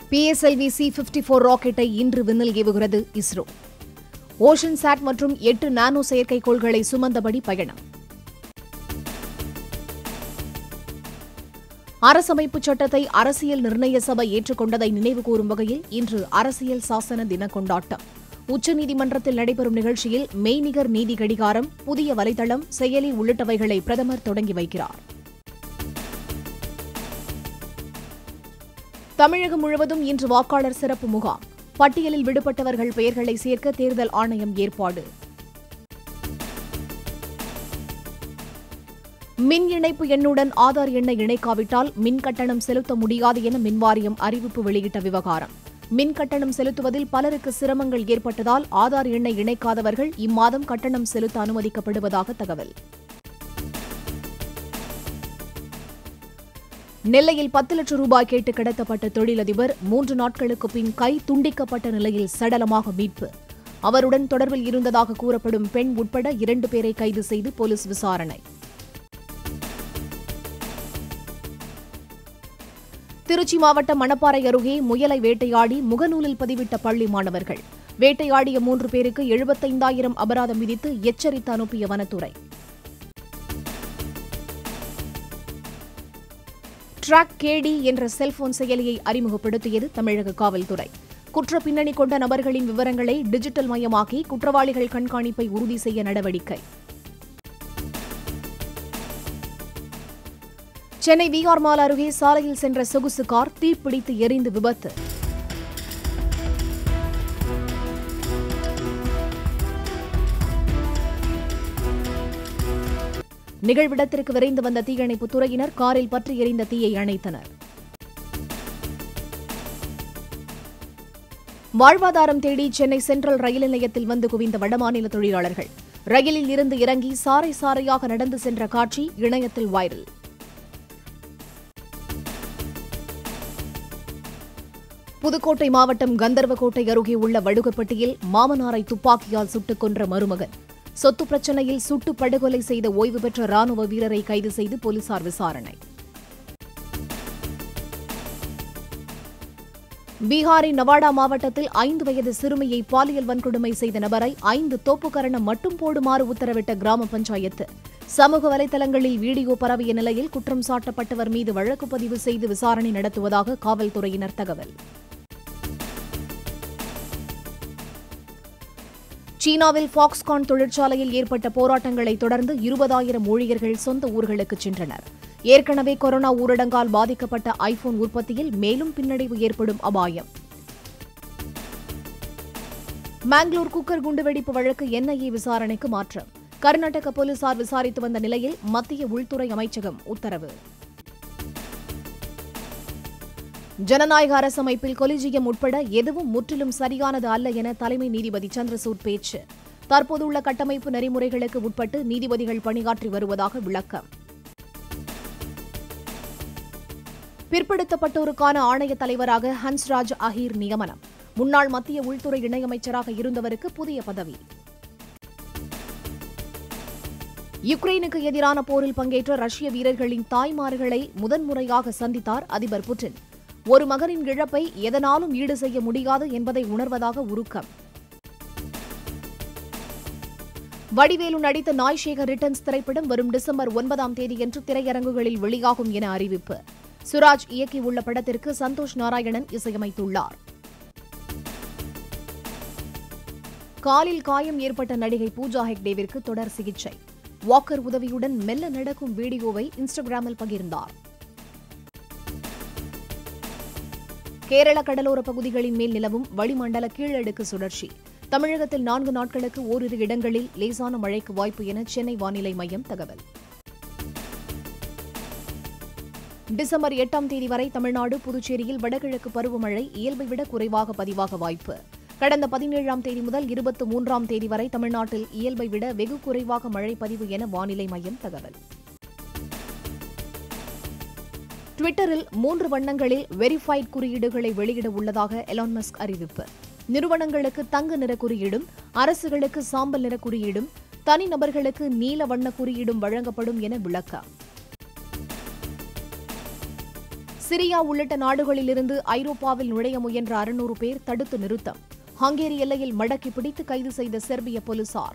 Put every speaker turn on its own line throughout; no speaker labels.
PSLV C fifty four ராக்கெட்டை இன்று விண்ணில் ஏவுகிறது இஸ்ரோ ஓஷன் சாட் மற்றும் எட்டு நானோ செயற்கைக்கோள்களை சுமந்தபடி பயணம் அரசமைப்புச் சட்டத்தை அரசியல் நிர்ணய சபை ஏற்றுக்கொண்டதை நினைவுகூரும் வகையில் இன்று அரசியல் சாசன தின கொண்டாட்டம் உச்சநீதிமன்றத்தில் நடைபெறும் நிகழ்ச்சியில் மெய்நிகர் நீதி கடிகாரம் புதிய வலைதளம் செயலி உள்ளிட்டவைகளை பிரதமர் தொடங்கி வைக்கிறார் தமிழகம் முழுவதும் இன்று வாக்காளர் சிறப்பு முகாம் பட்டியலில் விடுபட்டவர்கள் பெயர்களை சேர்க்க தேர்தல் ஆணையம் ஏற்பாடு மின் இணைப்பு எண்ணுடன் ஆதார் எண்ணை இணைக்காவிட்டால் மின் கட்டணம் செலுத்த முடியாது என மின்வாரியம் அறிவிப்பு வெளியிட்ட விவகாரம் மின் கட்டணம் செலுத்துவதில் பலருக்கு சிரமங்கள் ஏற்பட்டதால் ஆதார் எண்ணை இணைக்காதவர்கள் இம்மாதம் கட்டணம் செலுத்த அனுமதிக்கப்படுவதாக தகவல் நெல்லையில் பத்து லட்சம் ரூபாய் கேட்டு கடத்தப்பட்ட தொழிலதிபர் மூன்று நாட்களுக்கு பின் கை துண்டிக்கப்பட்ட நிலையில் சடலமாக மீட்பு அவருடன் தொடர்பில் இருந்ததாக கூறப்படும் பெண் உட்பட இரண்டு பேரை கைது செய்து போலீஸ் விசாரணை திருச்சி மாவட்டம் மணப்பாறை அருகே முயலை வேட்டையாடி முகநூலில் பதிவிட்ட பள்ளி மாணவர்கள் வேட்டையாடிய மூன்று பேருக்கு எழுபத்தைந்தாயிரம் அபராதம் விதித்து எச்சரித்து அனுப்பிய வனத்துறை ட்ராக் கேடி என்ற செல்போன் செயலியை அறிமுகப்படுத்தியது தமிழக காவல்துறை குற்ற பின்னணி கொண்ட நபர்களின் விவரங்களை டிஜிட்டல் மயமாக்கி குற்றவாளிகள் கண்காணிப்பை உறுதி செய்ய நடவடிக்கை சென்னை விஆர் மால் அருகே சாலையில் சென்ற சொகுசு கார் தீப்பிடித்து எரிந்து விபத்து நிகழ்விடத்திற்கு விரைந்து வந்த தீயணைப்புத் துறையினர் காரில் பற்றி எரிந்த தீயை அணைத்தனர் வாழ்வாதாரம் தேடி சென்னை சென்ட்ரல் ரயில் நிலையத்தில் வந்து குவிந்த வடமாநில தொழிலாளர்கள் ரயிலில் இருந்து இறங்கி சாறை சாறையாக நடந்து சென்ற காட்சி இணையத்தில் வைரல் புதுக்கோட்டை மாவட்டம் கந்தர்வக்கோட்டை அருகே உள்ள வடுகப்பட்டியில் மாமனாரை துப்பாக்கியால் சுட்டுக் கொன்ற மருமகன் சொத்து பிரச்சனையில் சுட்டு படுகொலை செய்த ஓய்வு பெற்ற ராணுவ வீரரை கைது செய்து போலீசார் விசாரணை பீகாரின் நவாடா மாவட்டத்தில் ஐந்து வயது சிறுமியை பாலியல் வன்கொடுமை செய்த நபரை ஐந்து தோப்புக்கரணம் மட்டும் போடுமாறு உத்தரவிட்ட கிராம பஞ்சாயத்து சமூக வலைதளங்களில் வீடியோ பரவிய நிலையில் குற்றம் சாட்டப்பட்டவர் மீது வழக்கு பதிவு செய்து விசாரணை நடத்துவதாக காவல்துறையினர் தகவல் சீனாவில் ஃபாக்ஸ்கான் தொழிற்சாலையில் ஏற்பட்ட போராட்டங்களை தொடர்ந்து இருபதாயிரம் ஊழியர்கள் சொந்த ஊர்களுக்கு சென்றனர் ஏற்கனவே கொரோனா ஊரடங்கால் பாதிக்கப்பட்ட ஐபோன் உற்பத்தியில் மேலும் பின்னடைவு ஏற்படும் அபாயம் மேங்களூர் குக்கர் குண்டுவெடிப்பு வழக்கு என்ஐஏ விசாரணைக்கு மாற்றம் கர்நாடக போலீசார் விசாரித்து வந்த நிலையில் மத்திய உள்துறை அமைச்சகம் உத்தரவு ஜனநாயக அரசமைப்பில் கொலிஜியம் உட்பட எதுவும் முற்றிலும் சரியானது அல்ல என தலைமை நீதிபதி சந்திரசூட் பேச்சு தற்போதுள்ள கட்டமைப்பு நெறிமுறைகளுக்கு உட்பட்டு நீதிபதிகள் பணியாற்றி வருவதாக விளக்கம் பிற்படுத்தப்பட்டோருக்கான ஆணைய தலைவராக ஹன்ஸ்ராஜ் அஹீர் நியமனம் முன்னாள் மத்திய உள்துறை இணையமைச்சராக இருந்தவருக்கு புதிய பதவி யுக்ரைனுக்கு எதிரான போரில் பங்கேற்ற ரஷ்ய வீரர்களின் தாய்மார்களை முதன்முறையாக சந்தித்தார் அதிபர் புட்டின் ஒரு மகனின் இழப்பை எதனாலும் ஈடு செய்ய முடியாது என்பதை உணர்வதாக உருக்கம் வடிவேலு நடித்த நாய் சேகர் ரிட்டர்ன்ஸ் திரைப்படம் வரும் டிசம்பர் ஒன்பதாம் தேதியன்று திரையரங்குகளில் வெளியாகும் என அறிவிப்பு சுராஜ் இயக்கியுள்ள படத்திற்கு சந்தோஷ் நாராயணன் இசையமைத்துள்ளார் காலில் காயம் ஏற்பட்ட நடிகை பூஜா ஹெக்டேவிற்கு தொடர் சிகிச்சை வாக்கர் உதவியுடன் மெல்ல நடக்கும் வீடியோவை இன்ஸ்டாகிராமில் பகிர்ந்தார் கேரள கடலோர பகுதிகளின் மேல் நிலவும் வளிமண்டல கீழடுக்கு சுழற்சி தமிழகத்தில் நான்கு நாட்களுக்கு ஓரிரு இடங்களில் லேசான மழைக்கு வாய்ப்பு என சென்னை வானிலை மையம் தகவல் டிசம்பர் எட்டாம் தேதி வரை தமிழ்நாடு புதுச்சேரியில் வடகிழக்கு பருவமழை இயல்பை விட குறைவாக பதிவாக வாய்ப்பு கடந்த பதினேழாம் தேதி முதல் இருபத்தி மூன்றாம் தேதி வரை தமிழ்நாட்டில் இயல்பை விட வெகு குறைவாக மழை பதிவு என வானிலை மையம் தகவல் ட்விட்டரில் மூன்று வண்ணங்களில் வெரிஃபைட் குறியீடுகளை வெளியிட உள்ளதாக எலான் மஸ்க் அறிவிப்பு நிறுவனங்களுக்கு தங்க நிற குறியீடும் அரசுகளுக்கு சாம்பல் நிற குறியீடும் தனிநபர்களுக்கு நீல வண்ண குறியீடும் வழங்கப்படும் என விளக்கம் சிரியா உள்ளிட்ட நாடுகளிலிருந்து ஐரோப்பாவில் நுழைய முயன்ற அறுநூறு பேர் தடுத்து நிறுத்தம் ஹங்கேரி எல்லையில் மடக்கி பிடித்து கைது செய்த செர்பிய போலீசார்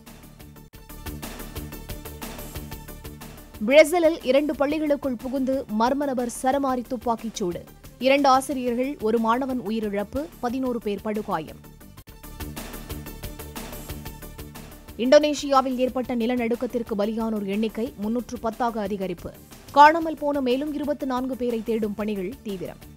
பிரேசிலில் இரண்டு பள்ளிகளுக்குள் புகுந்து மர்ம நபர் சரமாரி துப்பாக்கிச் சூடு இரண்டு ஆசிரியர்கள் ஒரு மாணவன் உயிரிழப்பு பதினோரு பேர் படுகாயம் இந்தோனேஷியாவில் ஏற்பட்ட நிலநடுக்கத்திற்கு பலியானோர் எண்ணிக்கை முன்னூற்று பத்தாக அதிகரிப்பு காணாமல் போன மேலும் இருபத்தி நான்கு பேரை தேடும் பணிகள் தீவிரம்